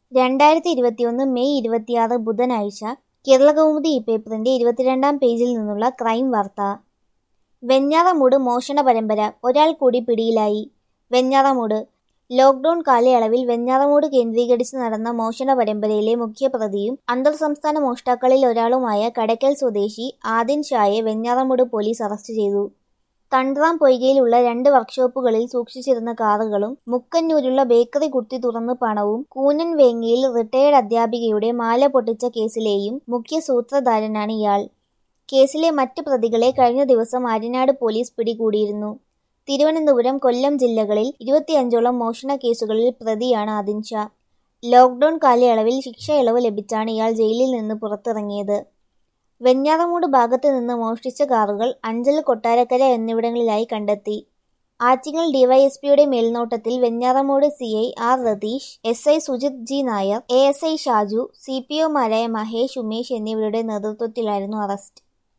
രണ്ടായിരത്തി ഇരുപത്തിയൊന്ന് മെയ് ഇരുപത്തിയാറ് ബുധനാഴ്ച കേരളകൗമുദി ഈ പേപ്പറിന്റെ ഇരുപത്തിരണ്ടാം പേജിൽ നിന്നുള്ള ക്രൈം വാർത്ത വെഞ്ഞാറമൂട് മോഷണ പരമ്പര ഒരാൾ കൂടി പിടിയിലായി വെഞ്ഞാറമൂട് ലോക്ഡൌൺ കാലയളവിൽ വെഞ്ഞാറമൂട് കേന്ദ്രീകരിച്ച് നടന്ന മോഷണ പരമ്പരയിലെ മുഖ്യപ്രതിയും അന്തർ സംസ്ഥാന മോഷ്ടാക്കളിൽ ഒരാളുമായ കടയ്ക്കൽ സ്വദേശി ആദിൻ ഷായെ വെഞ്ഞാറമൂട് പോലീസ് അറസ്റ്റ് ചെയ്തു തണ്ട്രാം പൊയ്കയിലുള്ള രണ്ട് വർക്ക്ഷോപ്പുകളിൽ സൂക്ഷിച്ചിരുന്ന കാറുകളും മുക്കന്നൂരുള്ള ബേക്കറി കുത്തി തുറന്ന് പണവും കൂനൻ വേങ്ങയിൽ റിട്ടയേർഡ് അധ്യാപികയുടെ മാല പൊട്ടിച്ച കേസിലെയും മുഖ്യ സൂത്രധാരനാണ് ഇയാൾ കേസിലെ മറ്റ് പ്രതികളെ കഴിഞ്ഞ ദിവസം ആര്യനാട് പോലീസ് പിടികൂടിയിരുന്നു തിരുവനന്തപുരം കൊല്ലം ജില്ലകളിൽ ഇരുപത്തിയഞ്ചോളം മോഷണ കേസുകളിൽ പ്രതിയാണ് ആദിൻ ഷാ ലോക്ഡൌൺ കാലയളവിൽ ശിക്ഷ ഇളവ് ലഭിച്ചാണ് ഇയാൾ ജയിലിൽ നിന്ന് പുറത്തിറങ്ങിയത് വെഞ്ഞാറമൂട് ഭാഗത്ത് നിന്ന് മോഷ്ടിച്ച കാറുകൾ അഞ്ചൽ കൊട്ടാരക്കര എന്നിവിടങ്ങളിലായി കണ്ടെത്തി ആറ്റിങ്ങൽ ഡിവൈഎസ്പിയുടെ മേൽനോട്ടത്തിൽ Venjaramoodu C I R Ratheesh S I Sujith G Nair A S I Shaju C P ഒമാരായ മഹേഷ് ഉമേഷ് എന്നിവരുടെ നേതൃത്വത്തിലായിരുന്നു അറസ്റ്റ്